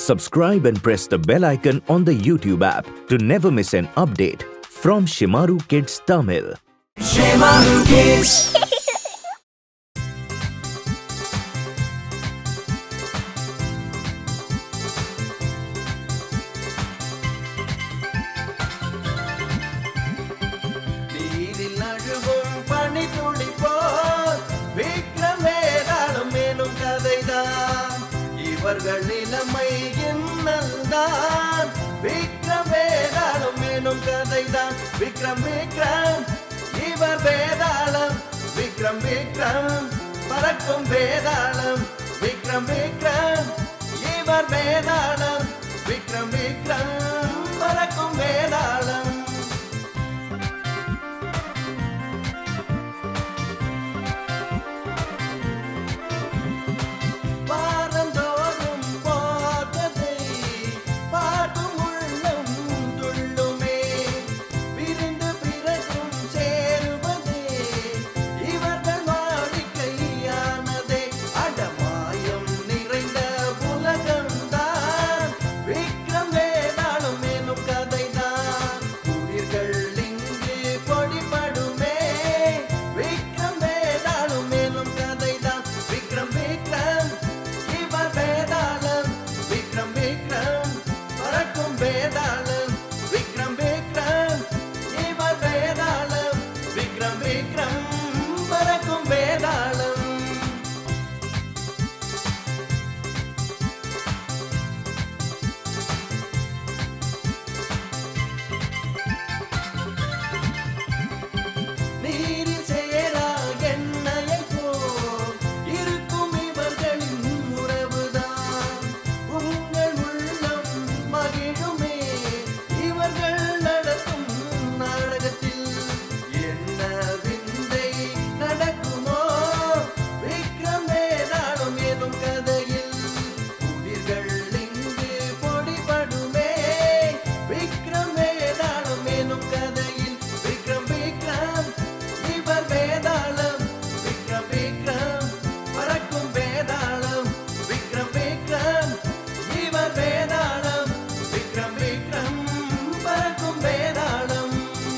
Subscribe and press the bell icon on the YouTube app to never miss an update from Shimaru Kids Tamil. நீரில் அழுகும் பனி துளி போல் விக்ரம் வேதாளம் எனும் கதைதான் இவர்கள் நிலைமை இன்னல்தான் விக்ரம் வேதாளம் எனும் கதைதான் விக்ரம் விக்ரம் இவர் வேதாளம் விக்ரம் விக்ரம் பறக்கும் வேதாளம் விக்ரம் விக்ரம் இவர் வேதாளம் விக்ரம் விக்ரம் பறக்கும் வேதாளம் வாரந்தோறும் போததை பாடும் உள்ளம் துள்ளுமே விரிந்து பிறகும் சேருவதே இவர்கள் வாடிக்கையானதே அடமாயம் நிறைந்த உலகம்தான் விக்ரம் வேதாளம் எனும் கதைதான் உயிர்கள் இங்கு பொடிபடுமே விக்ரம் வேதாளம் எனும் கதைதான் விக்ரம் விக்ரம் இவர் வேதாளம் விக்ரம் விக்ரம் பறக்கும் வேதாளம் விக்ரம் விக்ரம் இவர் வேதாளம் விக்ரம் விக்ரம் பறக்கும் வேதாளம் நீரில் சேரா எண்ணெயை போல் இருக்கும் இவர்களின் உறவுதான் உங்கள் உள்ளம் மகிழுமே இவர்கள் நடத்தும் நாடகத்தில் என்ன விந்தை நடக்குமோ விக்ரம் வேதாளம் எனும் கதையில் உயிர்கள் இங்கு பொடிபடுமே விக்ரம் வேதாளம் எனும் கதையில் விக்ரம் விக்ரம் இவர் வேதாளம் விக்ரம் விக்ரம் பறக்கும் வேதாளம் விக்ரம் விக்ரம் இவர் வேதாளம் விக்ரம் விக்ரம் பறக்கும் வேதாளம்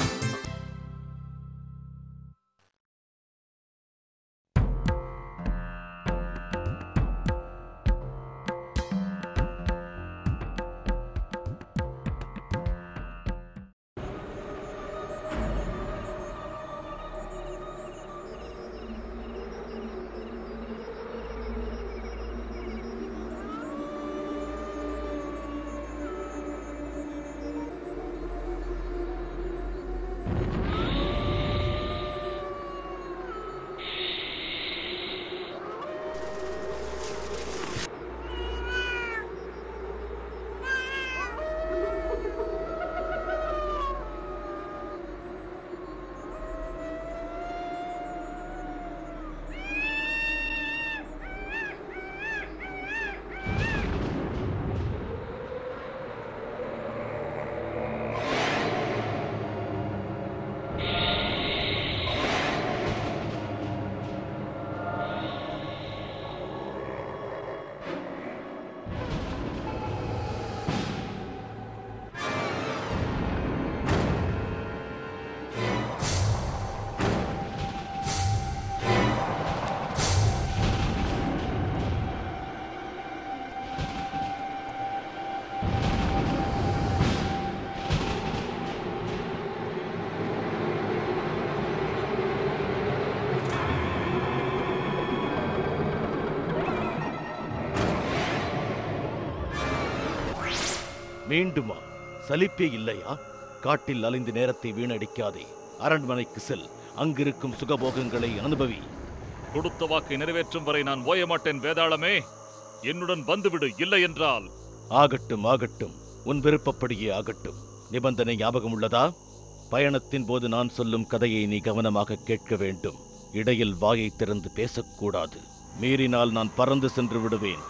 மீண்டுமா சலிப்பே இல்லையா காட்டில் அலைந்து நேரத்தை வீணடிக்காதே அரண்மனைக்கு செல் அங்கிருக்கும் சுகபோகங்களை அனுபவி கொடுத்த வாக்கை நிறைவேற்றும் வரை நான் ஓய மாட்டேன் வேதாளமே என்னுடன் வந்துவிடு இல்லை என்றால் ஆகட்டும் ஆகட்டும் உன் விருப்பப்படியே ஆகட்டும் நிபந்தனை ஞாபகம் உள்ளதா பயணத்தின் போது நான் சொல்லும் கதையை நீ கவனமாக கேட்க வேண்டும் இடையில் வாயை திறந்து பேசக்கூடாது மீறினால் நான் பறந்து சென்று விடுவேன்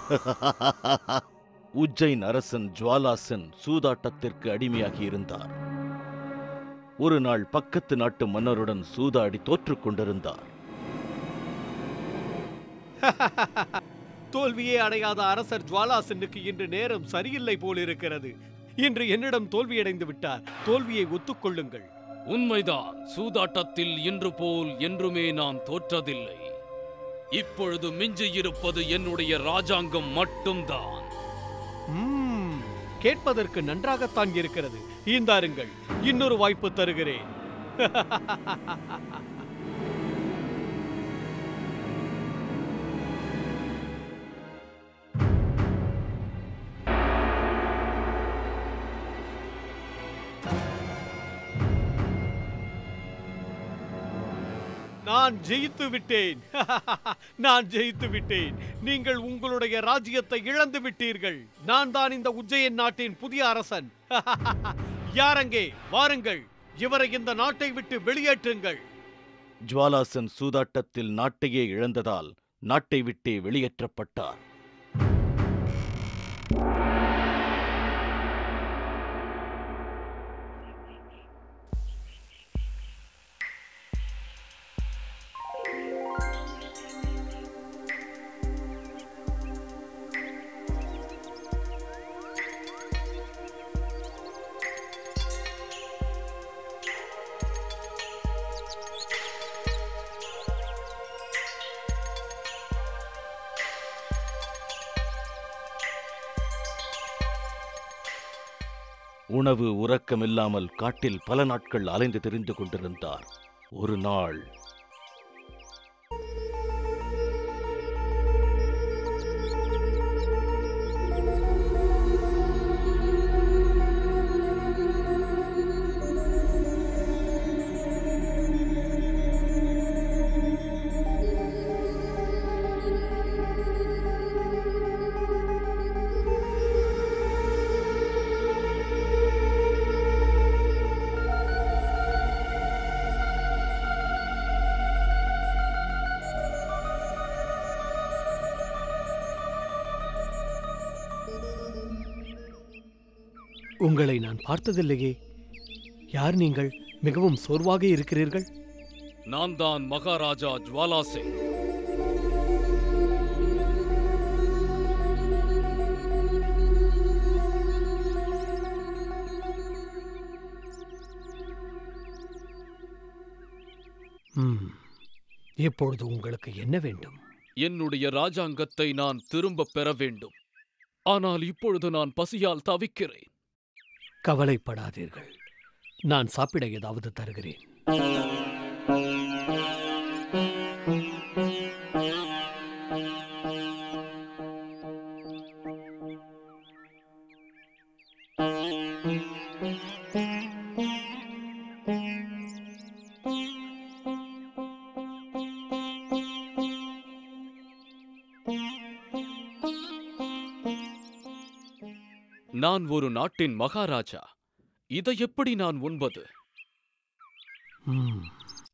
உஜ்ஜைன் அரசன் ஜுவாலாசன் சூதாட்டத்திற்கு அடிமையாகி இருந்தார் ஒரு நாள் பக்கத்து நாட்டு மன்னருடன் சூதாடி தோற்றுக் கொண்டிருந்தார் தோல்வியே அடையாத அரசர் ஜுவாலாசனுக்கு இன்று நேரம் சரியில்லை போலிருக்கிறது இன்று என்னிடம் தோல்வியடைந்து விட்டார் தோல்வியை ஒத்துக்கொள்ளுங்கள் உண்மைதான் சூதாட்டத்தில் இன்று போல் என்றுமே நான் தோற்றதில்லை இப்பொழுது மிஞ்சியிருப்பது என்னுடைய ராஜாங்கம் மட்டும்தான் ம்ம், கேட்பதற்கு நன்றாகத்தான் இருக்கிறது ஈந்தாருங்கள் இன்னொரு வாய்ப்பு தருகிறேன் நான் ஜெயித்து விட்டேன் நான் ஜெயித்து விட்டேன் நீங்கள் உங்களுடைய ராஜ்யத்தை இழந்து விட்டீர்கள் நான் தான் இந்த உஜ்ஜயன் நாட்டின் புதிய அரசன் யாரங்கே வாருங்கள் இவரை இந்த நாட்டை விட்டு வெளியேற்றுங்கள் ஜுவாலாசன் சூதாட்டத்தில் நாட்டையே இழந்ததால் நாட்டை விட்டே வெளியேற்றப்பட்டார் உணவு உறக்கமில்லாமல் காட்டில் பல நாட்கள் அலைந்து திரிந்து கொண்டிருந்தார் ஒரு நாள் உங்களை நான் பார்த்ததில்லையே யார் நீங்கள் மிகவும் சோர்வாக இருக்கிறீர்கள் நான் தான் மகாராஜா ஜுவாலா சிங் ம், இப்பொழுது உங்களுக்கு என்ன வேண்டும் என்னுடைய ராஜாங்கத்தை நான் திரும்பப் பெற வேண்டும் ஆனால் இப்பொழுது நான் பசியால் தவிக்கிறேன் கவலைப்படாதீர்கள் நான் சாப்பிட ஏதாவது தருகிறேன் நான் ஒரு நாட்டின் மகாராஜா இதை எப்படி நான் உண்பது ம்,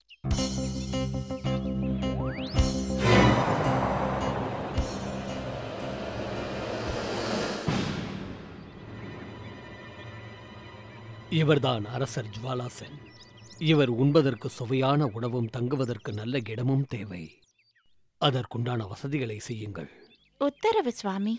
இவர்தான் அரசர் ஜுவாலா சென் இவர் உண்பதற்கு சுவையான உணவும் தங்குவதற்கு நல்ல இடமும் தேவை அதற்குண்டான வசதிகளை செய்யுங்கள் உத்தரவு சுவாமி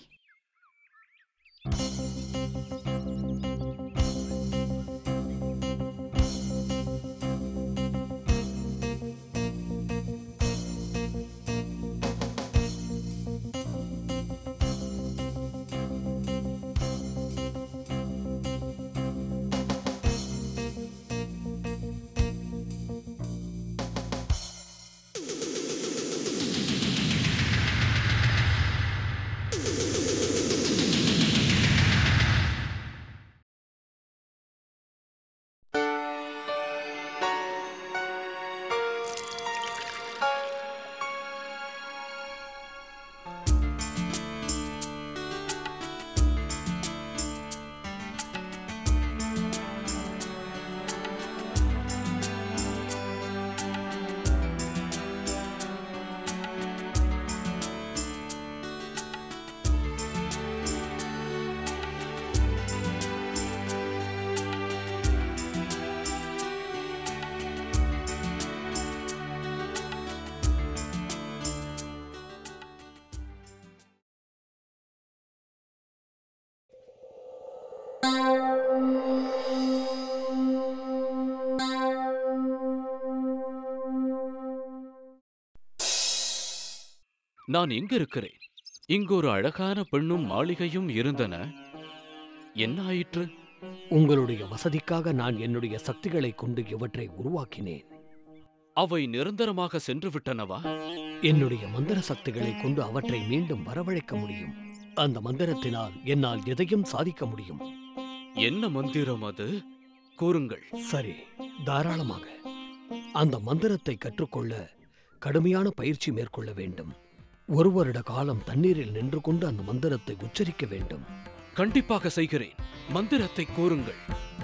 நான் எங்கிருக்கிறேன் இங்கு ஒரு அழகான பெண்ணும் மாளிகையும் இருந்தன என்ன ஆயிற்று உங்களுடைய வசதிக்காக நான் என்னுடைய சக்திகளை கொண்டு இவற்றை உருவாக்கினேன் அவை நிரந்தரமாக சென்று விட்டனவா என்னுடைய மந்திர சக்திகளை கொண்டு அவற்றை மீண்டும் வரவழைக்க முடியும் அந்த மந்திரத்தினால் என்னால் எதையும் சாதிக்க முடியும் என்ன மந்திரம் அது கூறுங்கள் சரி தாராளமாக அந்த மந்திரத்தை கற்றுக்கொள்ள கடுமையான பயிற்சி மேற்கொள்ள வேண்டும் ஒரு வருட காலம் தண்ணீரில் நின்று கொண்டு அந்த மந்திரத்தை உச்சரிக்க வேண்டும் கண்டிப்பாக செய்கிறேன் மந்திரத்தை கூறுங்கள்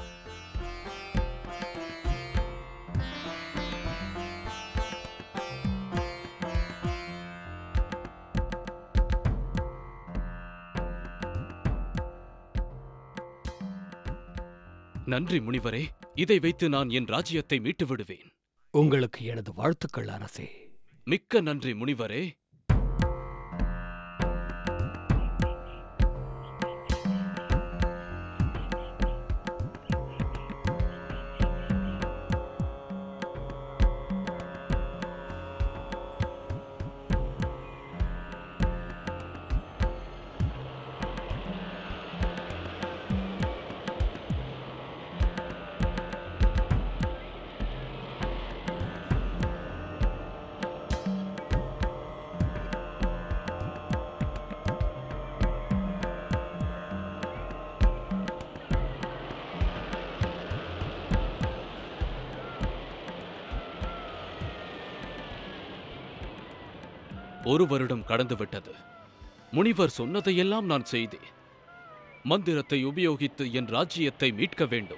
நன்றி முனிவரே இதை வைத்து நான் என் ராஜ்யத்தை மீட்டு விடுவேன் உங்களுக்கு எனது வாழ்த்துக்கள் அரசே மிக்க நன்றி முனிவரே ஒரு வருடம் கடந்துவிட்டது முனிவர் சொன்னதையெல்லாம் நான் செய்தேன் மந்திரத்தை உபயோகித்து என் ராஜ்யத்தை மீட்க வேண்டும்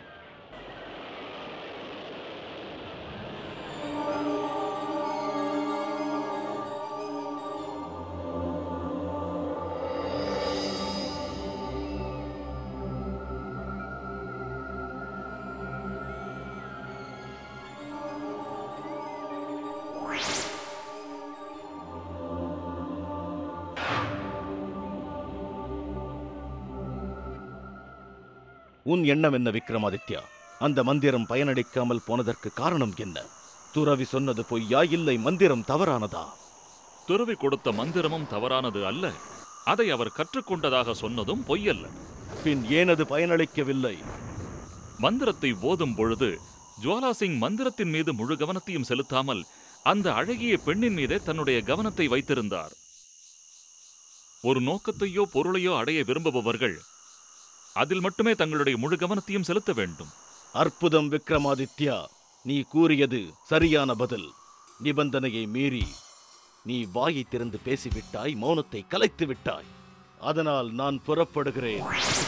உன் எண்ணம் என்ன விக்ரமாதித்யா அந்த மந்திரம் பயனளிக்காமல் போனதற்கு காரணம் என்ன துறவி சொன்னது பொய்யா இல்லை மந்திரம் தவறானதா துறவி கொடுத்த மந்திரமும் தவறானது அல்ல அதை அவர் கற்றுக்கொண்டதாக சொன்னதும் பொய்யல்ல பின் ஏன் அது பயனளிக்கவில்லை மந்திரத்தை ஓதும் பொழுது ஜுவாலா சிங் மந்திரத்தின் மீது முழு கவனத்தையும் செலுத்தாமல் அந்த அழகிய பெண்ணின் மீதே தன்னுடைய கவனத்தை வைத்திருந்தார் ஒரு நோக்கத்தையோ பொருளையோ அடைய விரும்புபவர்கள் அதில் மட்டுமே தங்களுடைய முழு கவனத்தையும் செலுத்த வேண்டும் அற்புதம் விக்ரமாதித்யா நீ கூறியது சரியான பதில் நிபந்தனையை மீறி நீ வாயை திறந்து பேசிவிட்டாய் மௌனத்தை கலைத்து விட்டாய் அதனால் நான் புறப்படுகிறேன்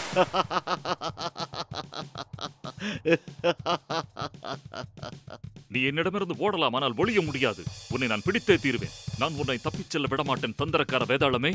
நீ என்னிடமிருந்து ஓடலாம் ஆனால் ஒழிய முடியாது உன்னை நான் பிடித்தே தீருவேன் நான் உன்னை தப்பிச் செல்ல விடமாட்டேன் தந்திரக்கார வேதாளமே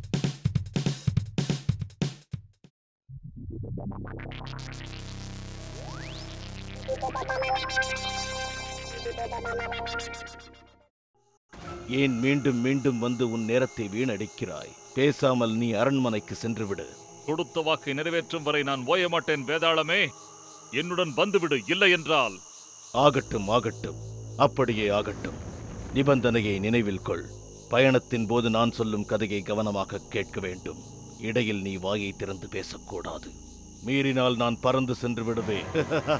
ஏன் மீண்டும் மீண்டும் வந்து உன் நேரத்தை வீணடிக்கிறாய் பேசாமல் நீ அரண்மனைக்கு சென்றுவிடு கொடுத்த வாக்கை நிறைவேற்றும் வரை நான் ஓய மாட்டேன் வேதாளமே என்னுடன் வந்துவிடு இல்லை என்றால் ஆகட்டும் ஆகட்டும் அப்படியே ஆகட்டும் நிபந்தனையை நினைவில் கொள் பயணத்தின் போது நான் சொல்லும் கதையை கவனமாக கேட்க வேண்டும் இடையில் நீ வாயை திறந்து பேசக்கூடாது மீறினால் நான் பறந்து சென்று விடுவேன்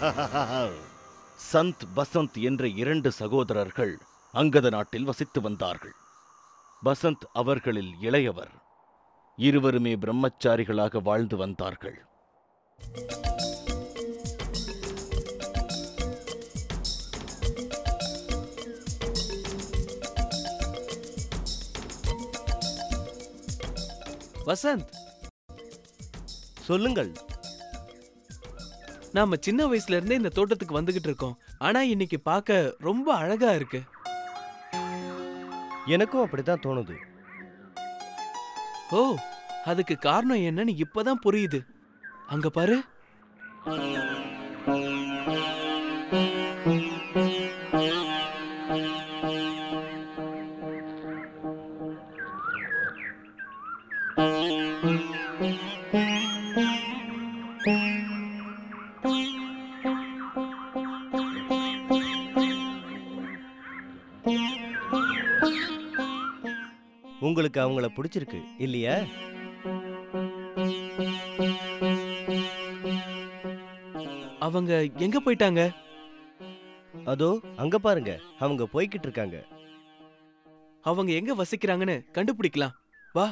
சந்த் பசந்த் என்ற இரண்டு சகோதரர்கள் அங்கத நாட்டில் வசித்து வந்தார்கள் பசந்த் அவர்களில் இளையவர் இருவருமே பிரம்மச்சாரிகளாக வாழ்ந்து வந்தார்கள் வசந்த் சொல்லுங்கள் நாம சின்ன வயசுல இருந்தே இந்த தோட்டத்துக்கு வந்துகிட்டு இருக்கோம் ஆனா இன்னைக்கு பார்க்க ரொம்ப அழகா இருக்கு எனக்கும் அப்படித்தான் தோணுது ஓ அதுக்கு காரணம் என்னன்னு இப்பதான் புரியுது அங்க பாரு உங்களுக்கு அவங்கள பிடிச்சிருக்கு இல்லையா அவங்க எங்க போயிட்டாங்க அதோ அங்க பாருங்க அவங்க போய்கிட்டு இருக்காங்க அவங்க எங்க வசிக்கிறாங்கன்னு கண்டுபிடிக்கலாம் வா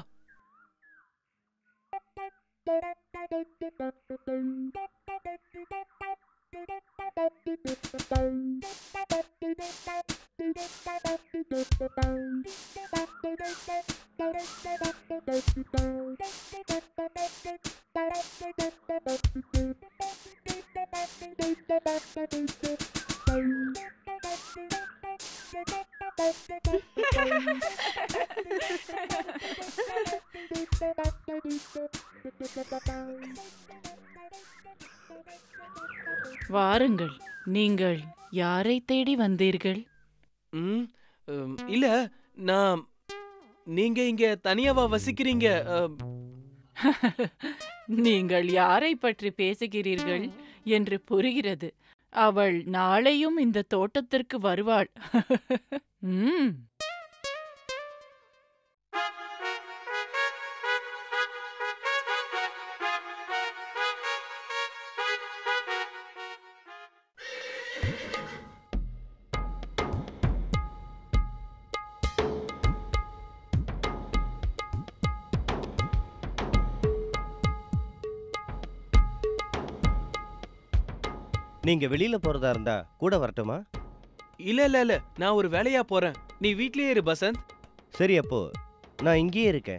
வாருங்கள் நீங்கள் யாரை தேடி வந்தீர்கள் ம் உம், இல்ல நான் நீங்க இங்க தனியாவா வசிக்கிறீங்க அம், நீங்கள் யாரை பற்றி பேசுகிறீர்கள் என்று புரிகிறது அவள் நாளையும் இந்த தோட்டத்திற்கு வருவாள் ம் நீங்க வெளியில போறதா இருந்தா கூட வரட்டுமா இல்ல இல்ல இல்ல நான் ஒரு வேலையா போறேன் நீ வீட்லயே இரு பசந்த் சரி அப்போ நான் இங்கேயே இருக்கேன்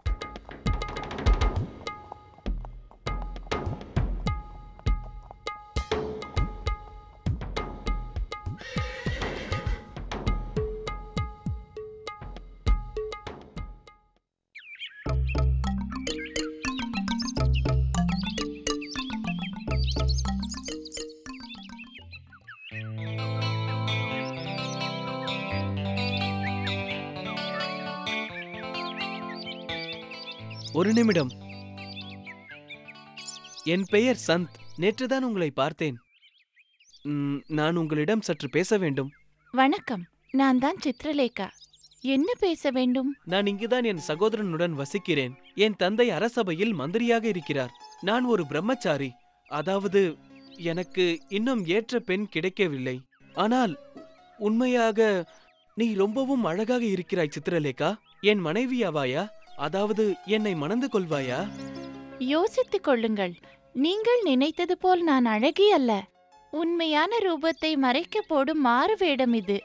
ஒரு நிமிடம் என் பெயர் சந்த் நேற்றுதான் உங்களை பார்த்தேன் ம், நான் உங்களிடம் சற்று பேச வேண்டும் வணக்கம் நான் தான் சித்ரலேகா என்ன பேச வேண்டும் நான் இங்குதான் என் சகோதரனுடன் வசிக்கிறேன் என் தந்தை அரசபையில் மந்திரியாக இருக்கிறார் நான் ஒரு பிரம்மச்சாரி அதாவது எனக்கு இன்னும் ஏற்ற பெண் கிடைக்கவில்லை ஆனால் உண்மையாக நீ ரொம்பவும் அழகாக இருக்கிறாய் சித்திரலேகா என் மனைவியாவாயா அதாவது என்னை மணந்து கொள்வாயா யோசித்துக் கொள்ளுங்கள் நீங்கள் நினைத்தது போல் நான் அழகி அல்ல உண்மையான ரூபத்தை மறைக்க போடும் மாறு வேடம் இது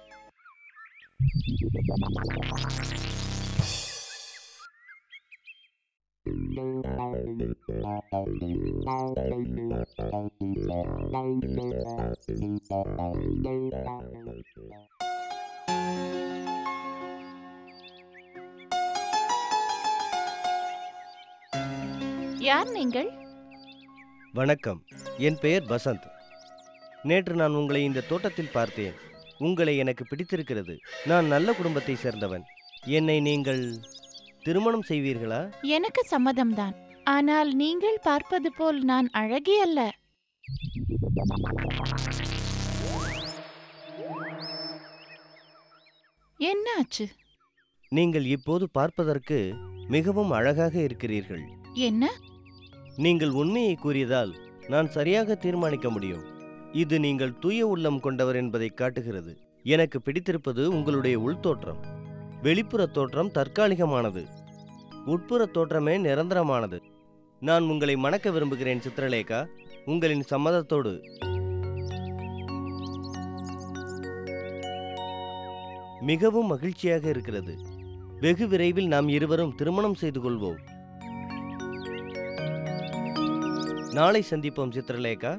யார் நீங்கள் வணக்கம் என் பெயர் பசந்த் நேற்று நான் உங்களை இந்த தோட்டத்தில் பார்த்தேன் உங்களை எனக்கு பிடித்திருக்கிறது நான் நல்ல குடும்பத்தை சேர்ந்தவன் என்னை நீங்கள் திருமணம் செய்வீர்களா எனக்கு சம்மதம்தான் ஆனால் நீங்கள் பார்ப்பது போல் நான் அழகி அல்ல என்னாச்சு நீங்கள் இப்போது பார்ப்பதற்கு மிகவும் அழகாக இருக்கிறீர்கள் என்ன நீங்கள் உண்மையை கூறியதால் நான் சரியாக தீர்மானிக்க முடியும் இது நீங்கள் தூய உள்ளம் கொண்டவர் என்பதை காட்டுகிறது எனக்கு பிடித்திருப்பது உங்களுடைய உள்தோற்றம் வெளிப்புற தோற்றம் தற்காலிகமானது உட்புற தோற்றமே நிரந்தரமானது நான் உங்களை மணக்க விரும்புகிறேன் சித்ரலேகா உங்களின் சம்மதத்தோடு மிகவும் மகிழ்ச்சியாக இருக்கிறது வெகு விரைவில் நாம் இருவரும் திருமணம் செய்து கொள்வோம் நாளை சந்திப்போம் சித்ரலேகா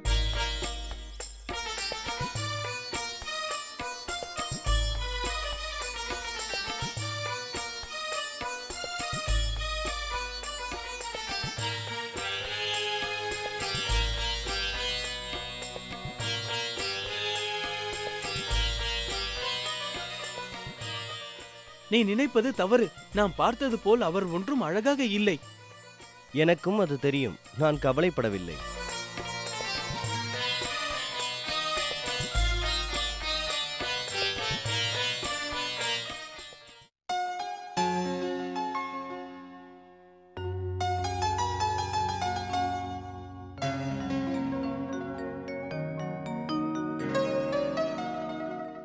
நீ நினைப்பது தவறு நான் பார்த்தது போல் அவர் ஒன்றும் அழகாக இல்லை எனக்கும் அது தெரியும் நான் கவலைப்படவில்லை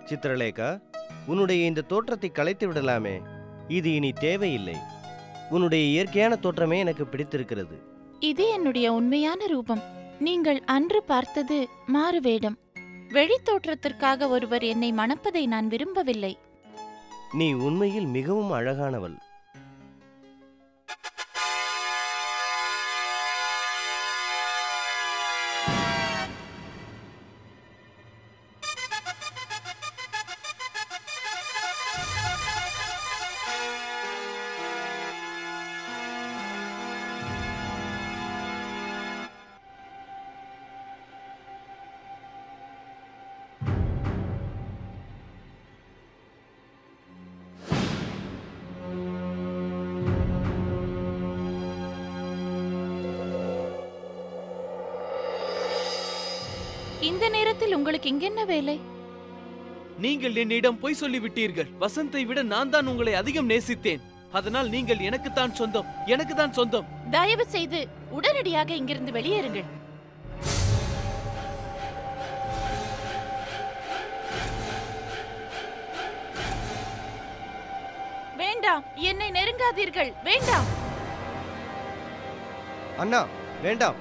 சித்திரலேகா உன்னுடைய இந்த தோற்றத்தை கலைத்து விடலாமே இது இனி தேவையில்லை உன்னுடைய இயற்கையான தோற்றமே எனக்கு பிடித்திருக்கிறது இது என்னுடைய உண்மையான ரூபம் நீங்கள் அன்று பார்த்தது மாறுவேடம் வெளித்தோற்றத்திற்காக ஒருவர் என்னை மணப்பதை நான் விரும்பவில்லை நீ உண்மையில் மிகவும் அழகானவள் இந்த நேரத்தில் உங்களுக்கு இங்கென்ன வேலை நீங்கள் என்னிடம் பொய் சொல்லிவிட்டீர்கள் வசந்தை விட நான் தான் உங்களை அதிகம் நேசித்தேன் அதனால் நீங்கள் எனக்குத்தான் சொந்தம் எனக்குதான் சொந்தம் தயவு செய்து உடனடியாக இங்கிருந்து வெளியேறுங்கள் வேண்டாம் என்னை நெருங்காதீர்கள் வேண்டாம் அண்ணா வேண்டாம்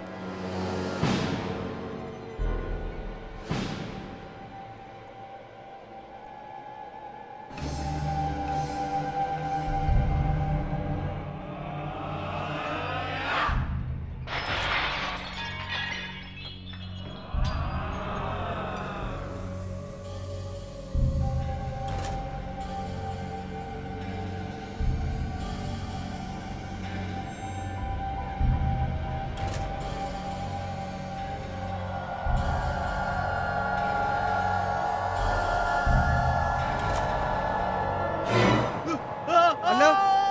அண்ணா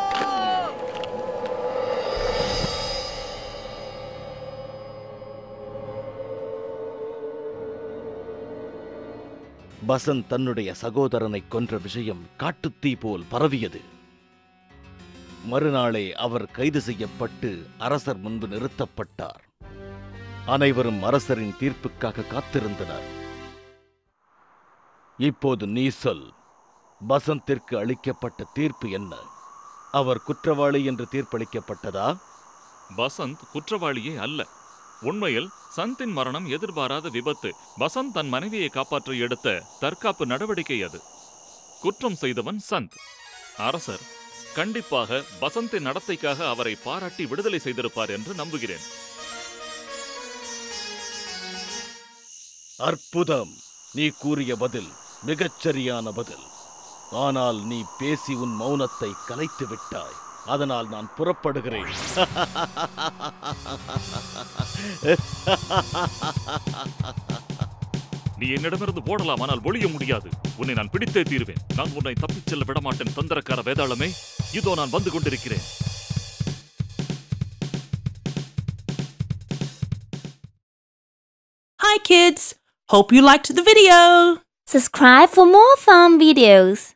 பசந்த் தன்னுடைய சகோதரனை கொன்ற விஷயம் காட்டுத்தீ போல் பரவியது மறுநாளே அவர் கைது செய்யப்பட்டு அரசர் முன்பு நிறுத்தப்பட்டார் அனைவரும் அரசரின் தீர்ப்புக்காக காத்திருந்தனர் இப்போது நீ சொல் பசந்திற்கு அளிக்கப்பட்ட தீர்ப்பு என்ன அவர் குற்றவாளி என்று தீர்ப்பளிக்கப்பட்டதா பசந்த் குற்றவாளியே அல்ல உண்மையில் சந்தின் மரணம் எதிர்பாராத விபத்து பசந்த் தன் மனைவியை காப்பாற்ற எடுத்த தற்காப்பு நடவடிக்கை அது குற்றம் செய்தவன் சந்த் அரசர் கண்டிப்பாக பசந்தின் நடத்தைக்காக அவரை பாராட்டி விடுதலை செய்திருப்பார் என்று நம்புகிறேன் அற்புதம் நீ கூறிய பதில் மிகச்சரியான பதில் ஆனால் நீ பேசி உன் மௌனத்தை கலைத்து விட்டாய் அதனால் நான் புறப்படுகிறேன் நீ என்னிடமிருந்து ஓடலாம் ஆனால் ஒழிய முடியாது உன்னை நான் பிடித்தே தீருவேன் நான் உன்னை தப்பிச் செல்ல விடமாட்டேன் தந்திரக்கார வேதாளமே இதோ நான் வந்து கொண்டிருக்கிறேன் Hi kids! Hope you liked the video! Subscribe for more fun videos.